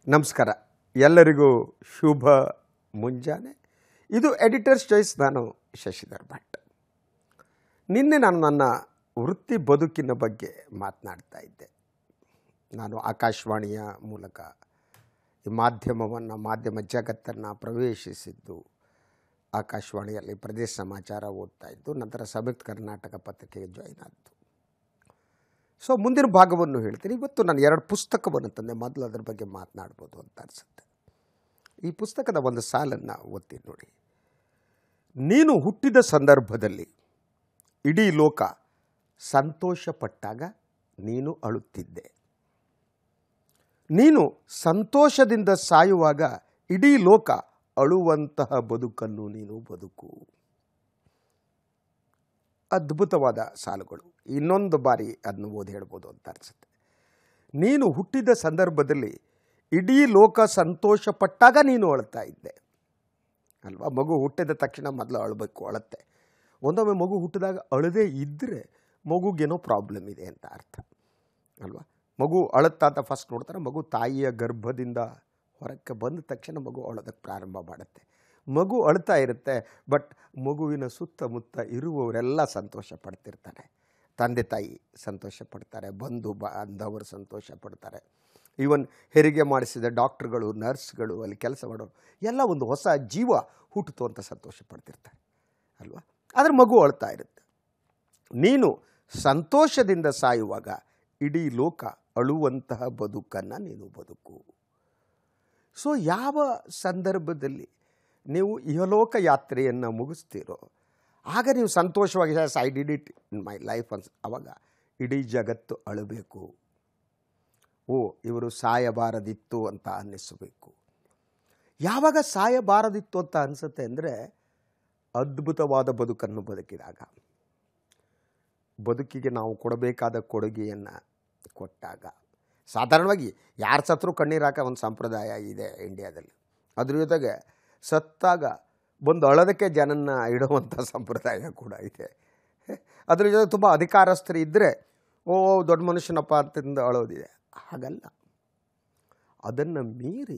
ನಮಸ್ಕಾರ ಎಲ್ಲರಿಗೂ ಶುಭ ಮುಂಜಾನೆ ಇದು ಎಡಿಟರ್ಸ್ ಚಾಯ್ಸ್ ನಾನು ಶಶಿಧರ್ ಭಟ್ ನಿನ್ನೆ ನಾನು ನನ್ನ ವೃತ್ತಿ ಬದುಕಿನ ಬಗ್ಗೆ ಮಾತನಾಡ್ತಾ ಇದ್ದೆ ನಾನು ಆಕಾಶವಾಣಿಯ ಮೂಲಕ ಈ ಮಾಧ್ಯಮವನ್ನು ಮಾಧ್ಯಮ ಜಗತ್ತನ್ನು ಪ್ರವೇಶಿಸಿದ್ದು ಆಕಾಶವಾಣಿಯಲ್ಲಿ ಪ್ರದೇಶ ಸಮಾಚಾರ ಓದ್ತಾ ಇದ್ದು ನಂತರ ಸಂಯುಕ್ತ ಕರ್ನಾಟಕ ಪತ್ರಿಕೆಗೆ ಜಾಯಿನ್ ಆದ್ದು ಸೊ ಮುಂದಿನ ಭಾಗವನ್ನು ಹೇಳ್ತೀನಿ ಇವತ್ತು ನಾನು ಎರಡು ಪುಸ್ತಕವನ್ನು ತಂದೆ ಮೊದಲು ಅದ್ರ ಬಗ್ಗೆ ಮಾತನಾಡ್ಬೋದು ಅಂತ ಅನಿಸುತ್ತೆ ಈ ಪುಸ್ತಕದ ಒಂದು ಸಾಲನ್ನು ಓದ್ತೀನಿ ನೋಡಿ ನೀನು ಹುಟ್ಟಿದ ಸಂದರ್ಭದಲ್ಲಿ ಇಡೀ ಲೋಕ ಸಂತೋಷಪಟ್ಟಾಗ ನೀನು ಅಳುತ್ತಿದ್ದೆ ನೀನು ಸಂತೋಷದಿಂದ ಸಾಯುವಾಗ ಇಡೀ ಲೋಕ ಅಳುವಂತಹ ಬದುಕನ್ನು ನೀನು ಬದುಕು ಅದ್ಭುತವಾದ ಸಾಲುಗಳು ಇನ್ನೊಂದು ಬಾರಿ ಅದನ್ನು ಓದಿ ಹೇಳ್ಬೋದು ಅಂತ ಅನಿಸುತ್ತೆ ನೀನು ಹುಟ್ಟಿದ ಸಂದರ್ಭದಲ್ಲಿ ಇಡೀ ಲೋಕ ಸಂತೋಷಪಟ್ಟಾಗ ನೀನು ಅಳ್ತಾ ಇದ್ದೆ ಅಲ್ವಾ ಮಗು ಹುಟ್ಟಿದ ತಕ್ಷಣ ಮೊದಲು ಅಳಬೇಕು ಅಳುತ್ತೆ ಒಂದೊಮ್ಮೆ ಮಗು ಹುಟ್ಟಿದಾಗ ಅಳದೇ ಇದ್ದರೆ ಮಗುಗೇನೋ ಪ್ರಾಬ್ಲಮ್ ಇದೆ ಅಂತ ಅರ್ಥ ಅಲ್ವಾ ಮಗು ಅಳುತ್ತಾ ಅಂತ ಫಸ್ಟ್ ನೋಡ್ತಾರೆ ಮಗು ತಾಯಿಯ ಗರ್ಭದಿಂದ ಹೊರಕ್ಕೆ ಬಂದ ತಕ್ಷಣ ಮಗು ಅಳೋದಕ್ಕೆ ಪ್ರಾರಂಭ ಮಾಡುತ್ತೆ ಮಗು ಅಳ್ತಾ ಇರುತ್ತೆ ಬಟ್ ಮಗುವಿನ ಸುತ್ತಮುತ್ತ ಇರುವವರೆಲ್ಲ ಸಂತೋಷ ಪಡ್ತಿರ್ತಾರೆ ತಂದೆ ತಾಯಿ ಸಂತೋಷ ಪಡ್ತಾರೆ ಬಂಧು ಬಾಂಧವರು ಸಂತೋಷ ಪಡ್ತಾರೆ ಈವನ್ ಹೆರಿಗೆ ಮಾಡಿಸಿದ ಡಾಕ್ಟ್ರುಗಳು ನರ್ಸ್ಗಳು ಅಲ್ಲಿ ಕೆಲಸ ಮಾಡೋರು ಎಲ್ಲ ಒಂದು ಹೊಸ ಜೀವ ಹುಟ್ಟಿತು ಅಂತ ಸಂತೋಷ ಪಡ್ತಿರ್ತಾರೆ ಅಲ್ವಾ ಆದರೆ ಮಗು ಅಳ್ತಾ ಇರುತ್ತೆ ನೀನು ಸಂತೋಷದಿಂದ ಸಾಯುವಾಗ ಇಡೀ ಲೋಕ ಅಳುವಂತಹ ಬದುಕನ್ನು ನೀನು ಬದುಕು ಸೊ ಯಾವ ಸಂದರ್ಭದಲ್ಲಿ ನೀವು ಇಹಲೋಕ ಯಾತ್ರೆಯನ್ನು ಮುಗಿಸ್ತೀರೋ ಆಗ ನೀವು ಸಂತೋಷವಾಗಿ yes I did it in my life ಅನ್ಸ್ ಅವಾಗ ಇಡೀ ಜಗತ್ತು ಅಳಬೇಕು ಓ ಇವರು ಸಾಯಬಾರದಿತ್ತು ಅಂತ ಅನ್ನಿಸಬೇಕು ಯಾವಾಗ ಸಾಯಬಾರದಿತ್ತು ಅಂತ ಅನಿಸುತ್ತೆ ಅಂದರೆ ಅದ್ಭುತವಾದ ಬದುಕನ್ನು ಬದುಕಿದಾಗ ಬದುಕಿಗೆ ನಾವು ಕೊಡಬೇಕಾದ ಕೊಡುಗೆಯನ್ನು ಕೊಟ್ಟಾಗ ಸಾಧಾರಣವಾಗಿ ಯಾರು ಸತ್ರು ಕಣ್ಣೀರಾಕ ಒಂದು ಸಂಪ್ರದಾಯ ಇದೆ ಇಂಡಿಯಾದಲ್ಲಿ ಅದ್ರ ಜೊತೆಗೆ ಸತ್ತಾಗ ಬಂದು ಅಳೋದಕ್ಕೆ ಜನನ್ನ ಇಡುವಂಥ ಸಂಪ್ರದಾಯ ಕೂಡ ಇದೆ ಅದ್ರ ಜೊತೆ ತುಂಬ ಅಧಿಕಾರಸ್ಥರು ಇದ್ದರೆ ಓ ದೊಡ್ಡ ಮನುಷ್ಯನಪ್ಪ ಅಂತಂದು ಅಳೋದಿದೆ ಹಾಗಲ್ಲ ಅದನ್ನು ಮೀರಿ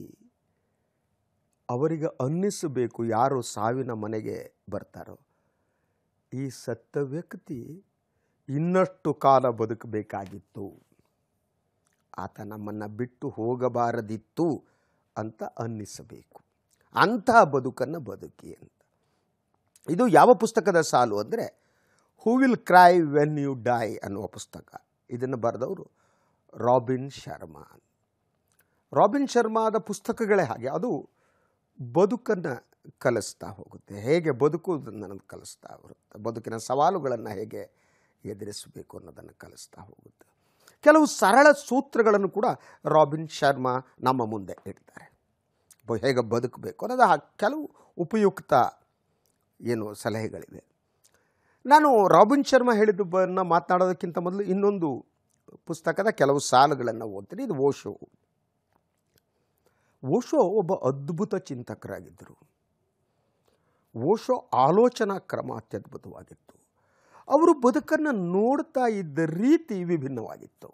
ಅವರಿಗೆ ಅನ್ನಿಸಬೇಕು ಯಾರು ಸಾವಿನ ಮನೆಗೆ ಬರ್ತಾರೋ ಈ ಸತ್ತ ವ್ಯಕ್ತಿ ಇನ್ನಷ್ಟು ಕಾಲ ಬದುಕಬೇಕಾಗಿತ್ತು ಆತ ನಮ್ಮನ್ನು ಬಿಟ್ಟು ಹೋಗಬಾರದಿತ್ತು ಅಂತ ಅನ್ನಿಸಬೇಕು ಅಂತಹ ಬದುಕನ್ನು ಬದುಕಿ ಅಂತ ಇದು ಯಾವ ಪುಸ್ತಕದ ಸಾಲು ಅಂದರೆ who will cry when you die ಅನ್ನುವ ಪುಸ್ತಕ ಇದನ್ನು ಬರೆದವರು ರಾಬಿನ್ ಶರ್ಮಾ ರಾಬಿನ್ ಶರ್ಮಾದ ಪುಸ್ತಕಗಳೇ ಹಾಗೆ ಅದು ಬದುಕನ್ನು ಕಲಿಸ್ತಾ ಹೋಗುತ್ತೆ ಹೇಗೆ ಬದುಕುವುದನ್ನು ನನಗೆ ಕಲಿಸ್ತಾ ಬರುತ್ತೆ ಬದುಕಿನ ಸವಾಲುಗಳನ್ನು ಹೇಗೆ ಎದುರಿಸಬೇಕು ಅನ್ನೋದನ್ನು ಕಲಿಸ್ತಾ ಹೋಗುತ್ತೆ ಕೆಲವು ಸರಳ ಸೂತ್ರಗಳನ್ನು ಕೂಡ ರಾಬಿನ್ ಶರ್ಮಾ ನಮ್ಮ ಮುಂದೆ ಇಡ್ತಾರೆ ಬ- ಹೇಗೆ ಬದುಕಬೇಕು ಅನ್ನೋದು ಆ ಕೆಲವು ಉಪಯುಕ್ತ ಏನು ಸಲಹೆಗಳಿವೆ ನಾನು ರಾಬಿನ್ ಶರ್ಮಾ ಹೇಳಿದ್ದನ್ನು ಮಾತನಾಡೋದಕ್ಕಿಂತ ಮೊದಲು ಇನ್ನೊಂದು ಪುಸ್ತಕದ ಕೆಲವು ಸಾಲುಗಳನ್ನು ಓದ್ತೀನಿ ಇದು ಓಶೋ ಓಶೋ ಒಬ್ಬ ಅದ್ಭುತ ಚಿಂತಕರಾಗಿದ್ದರು ಓಶೋ ಆಲೋಚನಾ ಕ್ರಮ ಅತ್ಯದ್ಭುತವಾಗಿತ್ತು ಅವರು ಬದುಕನ್ನು ನೋಡ್ತಾ ಇದ್ದ ರೀತಿ ವಿಭಿನ್ನವಾಗಿತ್ತು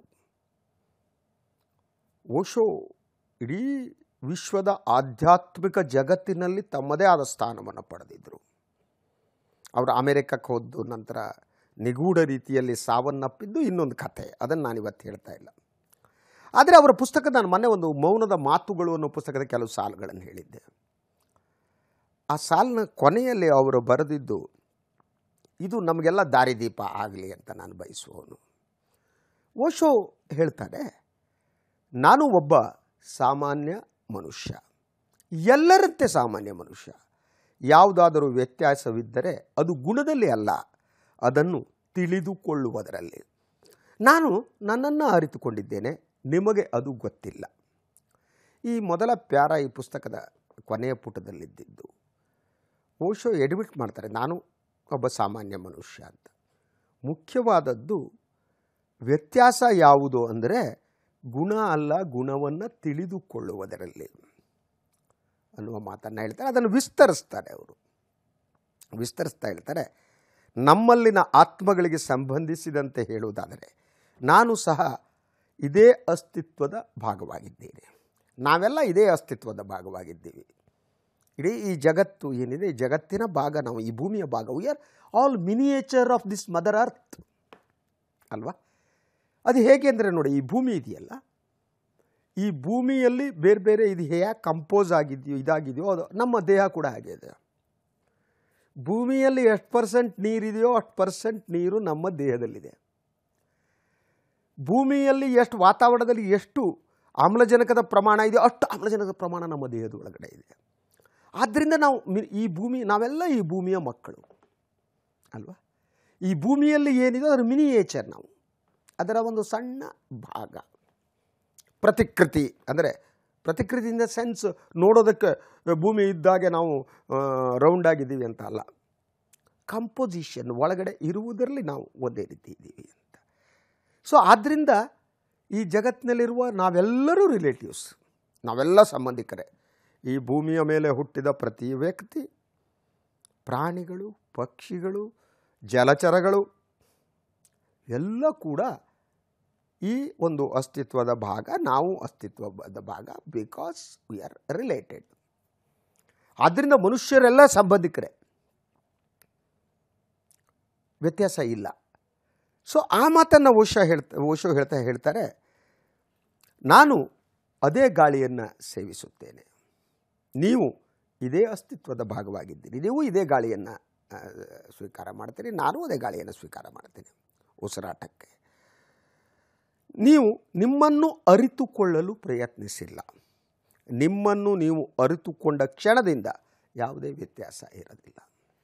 ಓಶೋ ಇಡೀ ವಿಶ್ವದ ಆಧ್ಯಾತ್ಮಿಕ ಜಗತ್ತಿನಲ್ಲಿ ತಮ್ಮದೇ ಆದ ಸ್ಥಾನವನ್ನು ಪಡೆದಿದ್ದರು ಅವರು ಅಮೆರಿಕಕ್ಕೆ ಹೋದ್ದು ನಂತರ ನಿಗೂಢ ರೀತಿಯಲ್ಲಿ ಸಾವನ್ನಪ್ಪಿದ್ದು ಇನ್ನೊಂದು ಕಥೆ ಅದನ್ನು ನಾನು ಇವತ್ತು ಹೇಳ್ತಾ ಇಲ್ಲ ಆದರೆ ಅವರ ಪುಸ್ತಕ ನಾನು ಮೊನ್ನೆ ಒಂದು ಮೌನದ ಮಾತುಗಳು ಅನ್ನೋ ಪುಸ್ತಕದ ಕೆಲವು ಸಾಲುಗಳನ್ನು ಹೇಳಿದ್ದೆ ಆ ಸಾಲಿನ ಕೊನೆಯಲ್ಲಿ ಅವರು ಬರೆದಿದ್ದು ಇದು ನಮಗೆಲ್ಲ ದಾರಿದೀಪ ಆಗಲಿ ಅಂತ ನಾನು ಬಯಸುವವನು ಓಶೋ ಹೇಳ್ತಾರೆ ನಾನು ಒಬ್ಬ ಸಾಮಾನ್ಯ ಮನುಷ್ಯ ಎಲ್ಲರಂತೆ ಸಾಮಾನ್ಯ ಮನುಷ್ಯ ಯಾವುದಾದರೂ ವ್ಯತ್ಯಾಸವಿದ್ದರೆ ಅದು ಗುಣದಲ್ಲಿ ಅಲ್ಲ ಅದನ್ನು ತಿಳಿದುಕೊಳ್ಳುವುದರಲ್ಲಿ ನಾನು ನನ್ನನ್ನು ಅರಿತುಕೊಂಡಿದ್ದೇನೆ ನಿಮಗೆ ಅದು ಗೊತ್ತಿಲ್ಲ ಈ ಮೊದಲ ಪ್ಯಾರ ಈ ಪುಸ್ತಕದ ಕೊನೆಯ ಪುಟದಲ್ಲಿದ್ದಿದ್ದು ಓಶೋ ಎಡ್ಮಿಟ್ ಮಾಡ್ತಾರೆ ನಾನು ಒಬ್ಬ ಸಾಮಾನ್ಯ ಮನುಷ್ಯ ಅಂತ ಮುಖ್ಯವಾದದ್ದು ವ್ಯತ್ಯಾಸ ಯಾವುದು ಅಂದರೆ ಗುಣ ಅಲ್ಲ ಗುಣವನ್ನು ತಿಳಿದುಕೊಳ್ಳುವುದರಲ್ಲಿ ಅನ್ನುವ ಮಾತನ್ನು ಹೇಳ್ತಾರೆ ಅದನ್ನು ವಿಸ್ತರಿಸ್ತಾರೆ ಅವರು ವಿಸ್ತರಿಸ್ತಾ ಹೇಳ್ತಾರೆ ನಮ್ಮಲ್ಲಿನ ಆತ್ಮಗಳಿಗೆ ಸಂಬಂಧಿಸಿದಂತೆ ಹೇಳುವುದಾದರೆ ನಾನು ಸಹ ಇದೇ ಅಸ್ತಿತ್ವದ ಭಾಗವಾಗಿದ್ದೇನೆ ನಾವೆಲ್ಲ ಇದೇ ಅಸ್ತಿತ್ವದ ಭಾಗವಾಗಿದ್ದೀವಿ ಇಡೀ ಈ ಜಗತ್ತು ಏನಿದೆ ಈ ಜಗತ್ತಿನ ಭಾಗ ನಾವು ಈ ಭೂಮಿಯ ಭಾಗ we are all miniature of this mother earth ಅಲ್ವಾ ಅದು ಹೇಗೆ ಅಂದರೆ ನೋಡಿ ಈ ಭೂಮಿ ಇದೆಯಲ್ಲ ಈ ಭೂಮಿಯಲ್ಲಿ ಬೇರೆ ಬೇರೆ ಇದು ಹೇಗೆ ಕಂಪೋಸ್ ಆಗಿದೆಯೋ ಇದಾಗಿದೆಯೋ ಅದು ನಮ್ಮ ದೇಹ ಕೂಡ ಹಾಗೆ ಇದೆ ಭೂಮಿಯಲ್ಲಿ ಎಷ್ಟು ಪರ್ಸೆಂಟ್ ನೀರಿದೆಯೋ ಅಷ್ಟು ಪರ್ಸೆಂಟ್ ನೀರು ನಮ್ಮ ದೇಹದಲ್ಲಿದೆ ಭೂಮಿಯಲ್ಲಿ ಎಷ್ಟು ವಾತಾವರಣದಲ್ಲಿ ಎಷ್ಟು ಆಮ್ಲಜನಕದ ಪ್ರಮಾಣ ಇದೆಯೋ ಅಷ್ಟು ಆಮ್ಲಜನಕದ ಪ್ರಮಾಣ ನಮ್ಮ ದೇಹದ ಒಳಗಡೆ ಇದೆ ಆದ್ದರಿಂದ ನಾವು ಮಿ- ಈ ಭೂಮಿ ನಾವೆಲ್ಲ ಈ ಭೂಮಿಯ ಮಕ್ಕಳು ಅಲ್ವಾ ಈ ಭೂಮಿಯಲ್ಲಿ ಏನಿದೆ ಅದರ ಮಿನಿಯೇಚರ್ ನಾವು ಅದರ ಒಂದು ಸಣ್ಣ ಭಾಗ ಪ್ರತಿಕೃತಿ ಅಂದರೆ ಪ್ರತಿಕೃತಿ ಇನ್ ದ ಸೆನ್ಸ್ ನೋಡೋದಕ್ಕೆ ಭೂಮಿ ಇದ್ದಾಗೆ ನಾವು ರೌಂಡ್ ಆಗಿದ್ದೀವಿ ಅಂತ ಅಲ್ಲ ಕಂಪೋಸಿಷನ್ ಒಳಗಡೆ ಇರುವುದರಲ್ಲಿ ನಾವು ಒಂದೇ ರೀತಿ ಇದ್ದೀವಿ ಅಂತ ಸೊ ಆದ್ದರಿಂದ ಈ ಜಗತ್ತಿನಲ್ಲಿರುವ ನಾವೆಲ್ಲರೂ ರಿಲೇಟಿವ್ಸ್ ನಾವೆಲ್ಲ ಸಂಬಂಧಿಕರೇ ಈ ಭೂಮಿಯ ಮೇಲೆ ಹುಟ್ಟಿದ ಪ್ರತಿ ವ್ಯಕ್ತಿ ಪ್ರಾಣಿಗಳು ಪಕ್ಷಿಗಳು ಜಲಚರಗಳು ಎಲ್ಲ ಕೂಡ ಈ ಒಂದು ಅಸ್ತಿತ್ವದ ಭಾಗ ನಾವು ಅಸ್ತಿತ್ವದ ಭಾಗ ಬಿಕಾಸ್ ವಿ ಆರ್ ರಿಲೇಟೆಡ್ ಆದ್ದರಿಂದ ಮನುಷ್ಯರೆಲ್ಲ ಸಂಬಂಧಿಕರೇ ವ್ಯತ್ಯಾಸ ಇಲ್ಲ ಸೊ ಆ ಮಾತನ್ನು ಓಶೋ ಹೇಳ್ತಾ ಓಶೋ ಹೇಳ್ತಾ ಹೇಳ್ತಾರೆ ನಾನು ಅದೇ ಗಾಳಿಯನ್ನು ಸೇವಿಸುತ್ತೇನೆ ನೀವು ಇದೇ ಅಸ್ತಿತ್ವದ ಭಾಗವಾಗಿದ್ದೀರಿ ನೀವು ಇದೇ ಗಾಳಿಯನ್ನು ಆ, ಸ್ವೀಕಾರ ಮಾಡ್ತೀರಿ ನಾನು ಅದೇ ಗಾಳಿಯನ್ನು ಸ್ವೀಕಾರ ಮಾಡ್ತೀನಿ ಉಸಿರಾಟಕ್ಕೆ ನೀವು ನಿಮ್ಮನ್ನು ಅರಿತುಕೊಳ್ಳಲು ಪ್ರಯತ್ನಿಸಿಲ್ಲ ನಿಮ್ಮನ್ನು ನೀವು ಅರಿತುಕೊಂಡ ಕ್ಷಣದಿಂದ ಯಾವುದೇ ವ್ಯತ್ಯಾಸ ಇರೋದಿಲ್ಲ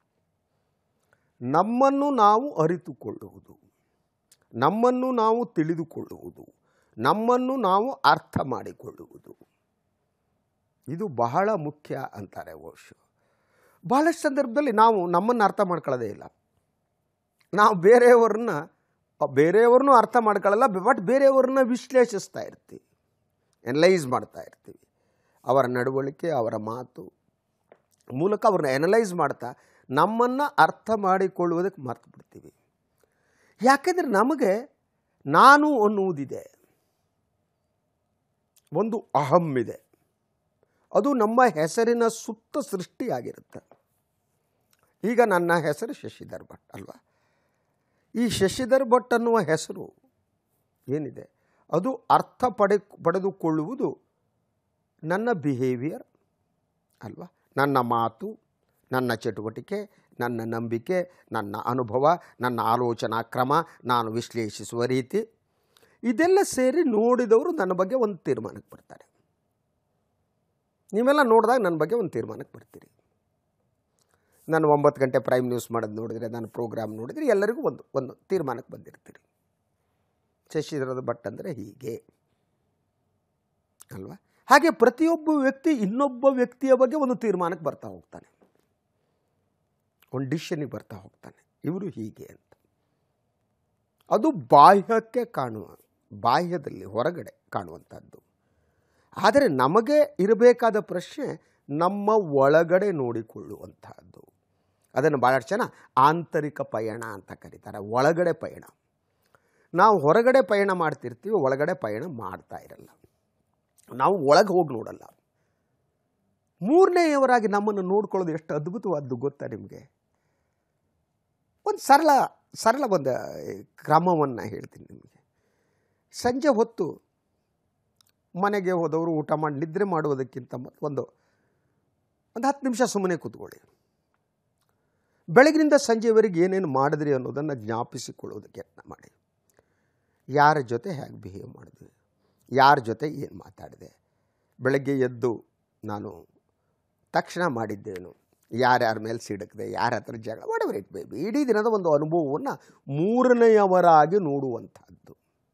ನಮ್ಮನ್ನು ನಾವು ಅರಿತುಕೊಳ್ಳುವುದು ನಮ್ಮನ್ನು ನಾವು ತಿಳಿದುಕೊಳ್ಳುವುದು ನಮ್ಮನ್ನು ನಾವು ಅರ್ಥ ಮಾಡಿಕೊಳ್ಳುವುದು ಇದು ಬಹಳ ಮುಖ್ಯ ಅಂತಾರೆ ಓಶೋ ಬಹಳಷ್ಟು ಸಂದರ್ಭದಲ್ಲಿ ನಾವು ನಮ್ಮನ್ನು ಅರ್ಥ ಮಾಡ್ಕೊಳ್ಳೋದೇ ಇಲ್ಲ ನಾವು ಬೇರೆಯವ್ರನ್ನ ಬೇರೆಯವ್ರನ್ನೂ ಅರ್ಥ ಮಾಡ್ಕೊಳ್ಳಲ್ಲ ಬಟ್ ಬೇರೆಯವ್ರನ್ನ ವಿಶ್ಲೇಷಿಸ್ತಾ ಇರ್ತೀವಿ ಎನಲೈಸ್ ಮಾಡ್ತಾ ಇರ್ತೀವಿ ಅವರ ನಡವಳಿಕೆ ಅವರ ಮಾತು ಮೂಲಕ ಅವ್ರನ್ನ ಎನಲೈಸ್ ಮಾಡ್ತಾ ನಮ್ಮನ್ನು ಅರ್ಥ ಮಾಡಿಕೊಳ್ಳುವುದಕ್ಕೆ ಮರ್ತು ಬಿಡ್ತೀವಿ ಯಾಕೆಂದರೆ ನಮಗೆ ನಾನು ಅನ್ನುವುದಿದೆ ಒಂದು ಅಹಂ ಇದೆ ಅದು ನಮ್ಮ ಹೆಸರಿನ ಸುತ್ತ ಸೃಷ್ಟಿಯಾಗಿರುತ್ತೆ ಈಗ ನನ್ನ ಹೆಸರು ಶಶಿಧರ್ ಭಟ್ ಅಲ್ವಾ ಈ ಶಶಿಧರ್ ಭಟ್ ಅನ್ನುವ ಹೆಸರು ಏನಿದೆ ಅದು ಅರ್ಥ ಪಡೆ ಪಡೆದುಕೊಳ್ಳುವುದು ನನ್ನ ಬಿಹೇವಿಯರ್ ಅಲ್ವಾ ನನ್ನ ಮಾತು ನನ್ನ ಚಟುವಟಿಕೆ ನನ್ನ ನಂಬಿಕೆ ನನ್ನ ಅನುಭವ ನನ್ನ ಆಲೋಚನಾ ಕ್ರಮ ನಾನು ವಿಶ್ಲೇಷಿಸುವ ರೀತಿ ಇದೆಲ್ಲ ಸೇರಿ ನೋಡಿದವರು ನನ್ನ ಬಗ್ಗೆ ಒಂದು ತೀರ್ಮಾನಕ್ಕೆ ಬರ್ತಾರೆ ನೀವೆಲ್ಲ ನೋಡಿದಾಗ ನನ್ನ ಬಗ್ಗೆ ಒಂದು ತೀರ್ಮಾನಕ್ಕೆ ಬರ್ತೀರಿ ನಾನು ಒಂಬತ್ತು ಗಂಟೆ ಪ್ರೈಮ್ ನ್ಯೂಸ್ ಮಾಡೋದು ನೋಡಿದರೆ ನಾನು ಪ್ರೋಗ್ರಾಮ್ ನೋಡಿದರೆ ಎಲ್ಲರಿಗೂ ಒಂದು ಒಂದು ತೀರ್ಮಾನಕ್ಕೆ ಬಂದಿರ್ತೀರಿ ಶಶಿಧರದ ಭಟ್ ಅಂದರೆ ಹೀಗೆ ಅಲ್ವಾ ಹಾಗೆ ಪ್ರತಿಯೊಬ್ಬ ವ್ಯಕ್ತಿ ಇನ್ನೊಬ್ಬ ವ್ಯಕ್ತಿಯ ಬಗ್ಗೆ ಒಂದು ತೀರ್ಮಾನಕ್ಕೆ ಬರ್ತಾ ಹೋಗ್ತಾನೆ ಒಂದು ಡಿಸಿಷನಿಗೆ ಬರ್ತಾ ಹೋಗ್ತಾನೆ ಇವರು ಹೀಗೆ ಅಂತ ಅದು ಬಾಹ್ಯಕ್ಕೆ ಕಾಣುವ ಬಾಹ್ಯದಲ್ಲಿ ಹೊರಗಡೆ ಕಾಣುವಂಥದ್ದು ಆದರೆ ನಮಗೆ ಇರಬೇಕಾದ ಪ್ರಶ್ನೆ ನಮ್ಮ ಒಳಗಡೆ ನೋಡಿಕೊಳ್ಳುವಂತಹದ್ದು ಅದನ್ನು ಭಾಳಷ್ಟು ಜನ ಆಂತರಿಕ ಪಯಣ ಅಂತ ಕರೀತಾರೆ ಒಳಗಡೆ ಪಯಣ ನಾವು ಹೊರಗಡೆ ಪಯಣ ಮಾಡ್ತಿರ್ತೀವಿ ಒಳಗಡೆ ಪಯಣ ಮಾಡ್ತಾ ಇರಲ್ಲ ನಾವು ಒಳಗೆ ಹೋಗಿ ನೋಡಲ್ಲ ಮೂರನೆಯವರಾಗಿ ನಮ್ಮನ್ನು ನೋಡ್ಕೊಳ್ಳೋದು ಎಷ್ಟು ಅದ್ಭುತವಾದ್ದು ಗೊತ್ತಾ ನಿಮಗೆ ಒಂದು ಸರಳ ಸರಳ ಒಂದು ಕ್ರಮವನ್ನು ಹೇಳ್ತೀನಿ ನಿಮಗೆ ಸಂಜೆ ಹೊತ್ತು ಮನೆಗೆ ಹೋದವರು ಊಟ ಮಾಡಿ ನಿದ್ರೆ ಮಾಡುವುದಕ್ಕಿಂತ ಮೊದ್ಲು ಒಂದು ಒಂದು ಹತ್ತು ನಿಮಿಷ ಸುಮ್ಮನೆ ಕೂತ್ಕೊಳ್ಳಿ ಬೆಳಗಿನಿಂದ ಸಂಜೆವರೆಗೆ ಏನೇನು ಮಾಡಿದ್ರಿ ಅನ್ನೋದನ್ನು ಜ್ಞಾಪಿಸಿಕೊಳ್ಳೋದಕ್ಕೆ ಯತ್ನ ಮಾಡಿ ಯಾರ ಜೊತೆ ಹೇಗೆ ಬಿಹೇವ್ ಮಾಡಿದ್ವಿ ಯಾರ ಜೊತೆ ಏನು ಮಾತಾಡಿದೆ ಬೆಳಗ್ಗೆ ಎದ್ದು ನಾನು ತಕ್ಷಣ ಮಾಡಿದ್ದೇನು ಯಾರ್ಯಾರ ಮೇಲೆ ಸಿಡಕ್ದೆ ಯಾರ ಹತ್ರ ಜಗಳ ವಾಟ್ ಇಟ್ ಬೇಬಿ ಇಡೀ ದಿನದ ಒಂದು ಅನುಭವವನ್ನು ಮೂರನೆಯವರಾಗಿ ನೋಡುವಂಥದ್ದು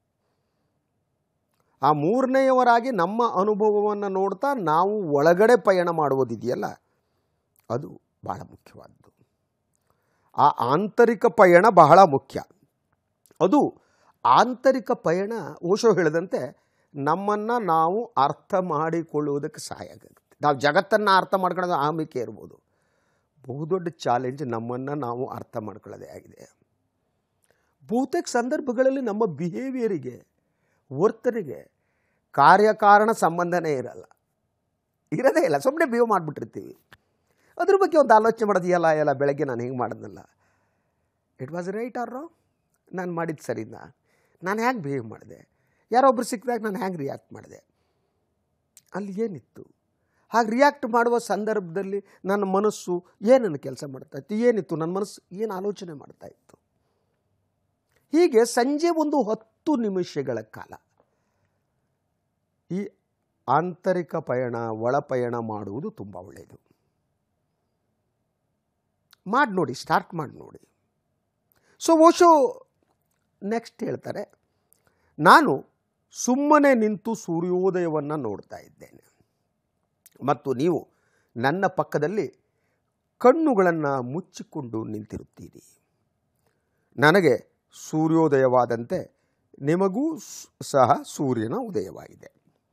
ಆ ಮೂರನೆಯವರಾಗಿ ನಮ್ಮ ಅನುಭವವನ್ನು ನೋಡ್ತಾ ನಾವು ಒಳಗಡೆ ಪಯಣ ಮಾಡುವುದಿದೆಯಲ್ಲ ಅದು ಬಹಳ ಮುಖ್ಯವಾದ್ದು ಆ ಆಂತರಿಕ ಪಯಣ ಬಹಳ ಮುಖ್ಯ ಅದು ಆಂತರಿಕ ಪಯಣ ಓಶೋ ಹೇಳಿದಂತೆ ನಮ್ಮನ್ನು ನಾವು ಅರ್ಥ ಮಾಡಿಕೊಳ್ಳುವುದಕ್ಕೆ ಸಹಾಯ ಆಗುತ್ತೆ ನಾವು ಜಗತ್ತನ್ನು ಅರ್ಥ ಮಾಡ್ಕೊಳ್ಳೋದು ಆಮಿಕೆ ಇರ್ಬೋದು ಬಹುದೊಡ್ಡ ಚಾಲೆಂಜ್ ನಮ್ಮನ್ನು ನಾವು ಅರ್ಥ ಮಾಡ್ಕೊಳ್ಳೋದೇ ಆಗಿದೆ ಬಹುತೇಕ ಸಂದರ್ಭಗಳಲ್ಲಿ ನಮ್ಮ ಬಿಹೇವಿಯರಿಗೆ ವರ್ತನೆಗೆ ಕಾರ್ಯಕಾರಣ ಸಂಬಂಧನೇ ಇರಲ್ಲ ಇರೋದೇ ಇಲ್ಲ ಸುಮ್ಮನೆ ಬಿಹೇವ್ ಮಾಡಿಬಿಟ್ಟಿರ್ತೀವಿ ಅದ್ರ ಬಗ್ಗೆ ಒಂದು ಆಲೋಚನೆ ಮಾಡೋದು ಎಲ್ಲ ಎಲ್ಲ ಬೆಳಗ್ಗೆ ನಾನು ಹಿಂಗೆ ಮಾಡಿದ್ನಲ್ಲ it was right or wrong ನಾನು ಮಾಡಿದ್ದು ಸರಿನಾ ನಾನು ಹ್ಯಾಂಗೆ ಬಿಹೇವ್ ಮಾಡಿದೆ ಯಾರೊಬ್ರು ಸಿಕ್ಕಿದಾಗ ನಾನು ಹ್ಯಾಂಗೆ ರಿಯಾಕ್ಟ್ ಮಾಡಿದೆ ಅಲ್ಲಿ ಏನಿತ್ತು ಹಾಗೆ ರಿಯಾಕ್ಟ್ ಮಾಡುವ ಸಂದರ್ಭದಲ್ಲಿ ನನ್ನ ಮನಸ್ಸು ಏನನ್ನು ಕೆಲಸ ಮಾಡ್ತಾ ಇತ್ತು ಏನಿತ್ತು ನನ್ನ ಮನಸ್ಸು ಏನು ಆಲೋಚನೆ ಮಾಡ್ತಾ ಇತ್ತು ಹೀಗೆ ಸಂಜೆ ಒಂದು ಹತ್ತು ನಿಮಿಷಗಳ ಕಾಲ ಈ ಆಂತರಿಕ ಪಯಣ ಒಳ ಪಯಣ ಮಾಡುವುದು ತುಂಬ ಒಳ್ಳೆಯದು ಮಾಡಿ ನೋಡಿ ಸ್ಟಾರ್ಟ್ ಮಾಡಿ ನೋಡಿ ಸೊ ಓಶೋ ನೆಕ್ಸ್ಟ್ ಹೇಳ್ತಾರೆ ನಾನು ಸುಮ್ಮನೆ ನಿಂತು ಸೂರ್ಯೋದಯವನ್ನು ನೋಡ್ತಾ ಇದ್ದೇನೆ ಮತ್ತು ನೀವು ನನ್ನ ಪಕ್ಕದಲ್ಲಿ ಕಣ್ಣುಗಳನ್ನು ಮುಚ್ಚಿಕೊಂಡು ನಿಂತಿರುತ್ತೀರಿ ನನಗೆ ಸೂರ್ಯೋದಯವಾದಂತೆ ನಿಮಗೂ ಸ್- ಸಹ ಸೂರ್ಯನ ಉದಯವಾಗಿದೆ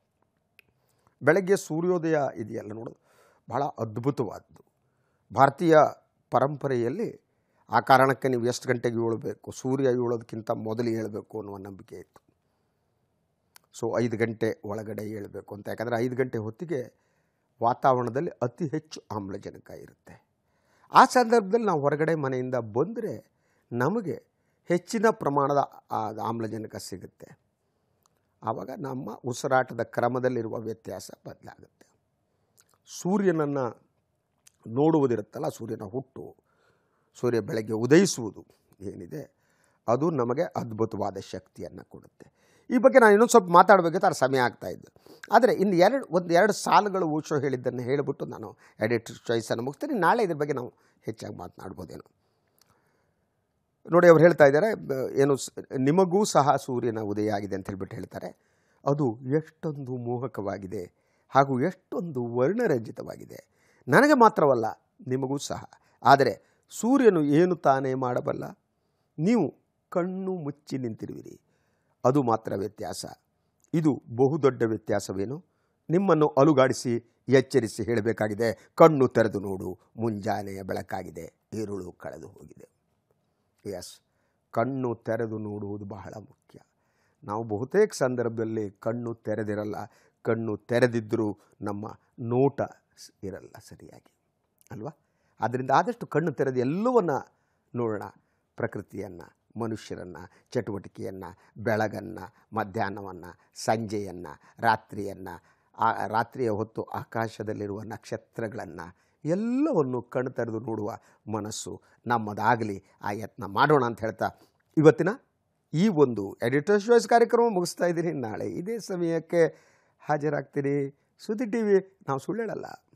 ಬೆಳಗ್ಗೆ ಸೂರ್ಯೋದಯ ಇದೆಯಲ್ಲ ನೋಡೋದು ಬಹಳ ಅದ್ಭುತವಾದ್ದು ಭಾರತೀಯ ಪರಂಪರೆಯಲ್ಲಿ ಆ ಕಾರಣಕ್ಕೆ ನೀವು ಎಷ್ಟು ಗಂಟೆಗೆ ಏಳಬೇಕು ಸೂರ್ಯ ಏಳೋದಕ್ಕಿಂತ ಮೊದಲು ಏಳಬೇಕು ಅನ್ನುವ ನಂಬಿಕೆ ಇತ್ತು ಸೊ ಐದು ಗಂಟೆ ಒಳಗಡೆ ಏಳಬೇಕು ಅಂತ ಯಾಕಂದರೆ ಐದು ಗಂಟೆ ಹೊತ್ತಿಗೆ ವಾತಾವರಣದಲ್ಲಿ ಅತಿ ಹೆಚ್ಚು ಆಮ್ಲಜನಕ ಇರುತ್ತೆ ಆ ಸಂದರ್ಭದಲ್ಲಿ ನಾವು ಹೊರಗಡೆ ಮನೆಯಿಂದ ಬಂದರೆ ನಮಗೆ ಹೆಚ್ಚಿನ ಪ್ರಮಾಣದ ಆ ಆಮ್ಲಜನಕ ಸಿಗುತ್ತೆ ಆವಾಗ ನಮ್ಮ ಉಸಿರಾಟದ ಕ್ರಮದಲ್ಲಿರುವ ವ್ಯತ್ಯಾಸ ಬದಲಾಗುತ್ತೆ ಸೂರ್ಯನನ್ನು ನೋಡುವುದಿರುತ್ತಲ್ಲ ಸೂರ್ಯನ ಹುಟ್ಟು ಸೂರ್ಯ ಬೆಳಗ್ಗೆ ಉದಯಿಸುವುದು ಏನಿದೆ ಅದು ನಮಗೆ ಅದ್ಭುತವಾದ ಶಕ್ತಿಯನ್ನು ಕೊಡುತ್ತೆ ಈ ಬಗ್ಗೆ ನಾನು ಇನ್ನೊಂದು ಸ್ವಲ್ಪ ಮಾತಾಡಬೇಕಿತ್ತು ಅದು ಸಮಯ ಆಗ್ತಾ ಇದ್ದು ಆದರೆ ಇನ್ನು ಎರಡು ಒಂದು ಎರಡು ಸಾಲುಗಳು ಓಶೋ ಹೇಳಿದ್ದನ್ನು ಹೇಳಿಬಿಟ್ಟು ನಾನು ಎಡಿಟರ್ ಚಾಯ್ಸನ್ನು ಮುಗಿಸ್ತೀನಿ ನಾಳೆ ಇದ್ರ ಬಗ್ಗೆ ನಾವು ಹೆಚ್ಚಾಗಿ ಮಾತನಾಡ್ಬೋದೇನೋ ನೋಡಿ ಅವ್ರು ಹೇಳ್ತಾ ಇದ್ದಾರೆ ಬ- ಏನು ಸ್- ನಿಮಗೂ ಸಹ ಸೂರ್ಯನ ಉದಯ ಆಗಿದೆ ಅಂತ ಹೇಳ್ಬಿಟ್ಟು ಹೇಳ್ತಾರೆ ಅದು ಎಷ್ಟೊಂದು ಮೋಹಕವಾಗಿದೆ ಹಾಗೂ ಎಷ್ಟೊಂದು ವರ್ಣರಂಜಿತವಾಗಿದೆ ನನಗೆ ಮಾತ್ರವಲ್ಲ ನಿಮಗೂ ಸಹ ಆದರೆ ಸೂರ್ಯನು ಏನು ತಾನೇ ಮಾಡಬಲ್ಲ ನೀವು ಕಣ್ಣು ಮುಚ್ಚಿ ನಿಂತಿರುವಿರಿ ಅದು ಮಾತ್ರ ವ್ಯತ್ಯಾಸ ಇದು ಬಹುದೊಡ್ಡ ವ್ಯತ್ಯಾಸವೇನು ನಿಮ್ಮನ್ನು ಅಲುಗಾಡಿಸಿ ಎಚ್ಚರಿಸಿ ಹೇಳಬೇಕಾಗಿದೆ ಕಣ್ಣು ತೆರೆದು ನೋಡು ಮುಂಜಾನೆಯ ಬೆಳಕಾಗಿದೆ ഇരുಳು ಕಳೆದು ಹೋಗಿದೆ ಎಸ್ ಕಣ್ಣು ತೆರೆದು ನೋಡುವುದು ಬಹಳ ಮುಖ್ಯ ನಾವು ಬಹುತೇಕ ಸಂದರ್ಭದಲ್ಲಿ ಕಣ್ಣು ತೆರೆದಿರಲ್ಲ ಕಣ್ಣು ತೆರೆದಿದ್ದರೂ ನಮ್ಮ ನೋಟ ಸ್- ಇರಲ್ಲ ಸರಿಯಾಗಿ ಅಲ್ವಾ ಆದ್ದರಿಂದ ಆದಷ್ಟು ಕಣ್ಣು ತೆರೆದು ಎಲ್ಲವನ್ನ ನೋಡೋಣ ಪ್ರಕೃತಿಯನ್ನು ಮನುಷ್ಯರನ್ನು ಚಟುವಟಿಕೆಯನ್ನು ಬೆಳಗನ್ನು ಮಧ್ಯಾಹ್ನವನ್ನು ಸಂಜೆಯನ್ನು ರಾತ್ರಿಯನ್ನು ಆ ರಾತ್ರಿಯ ಹೊತ್ತು ಆಕಾಶದಲ್ಲಿರುವ ನಕ್ಷತ್ರಗಳನ್ನು ಎಲ್ಲವನ್ನು ಕಣ್ಣು ತೆರೆದು ನೋಡುವ ಮನಸ್ಸು ನಮ್ಮದಾಗಲಿ ಆ ಯತ್ನ ಮಾಡೋಣ ಅಂತ ಹೇಳ್ತಾ ಇವತ್ತಿನ ಈ ಒಂದು ಎಡಿಟರ್ಸ್ ಚಾಯ್ಸ್ ಕಾರ್ಯಕ್ರಮ ಮುಗಿಸ್ತಾ ಇದ್ದೀನಿ ನಾಳೆ ಇದೇ ಸಮಯಕ್ಕೆ ಹಾಜರಾಗ್ತೀನಿ ಸುದ್ದಿ ಟಿ ವಿ ನಾವು ಸುಳ್ಳು ಹೇಳಲ್ಲ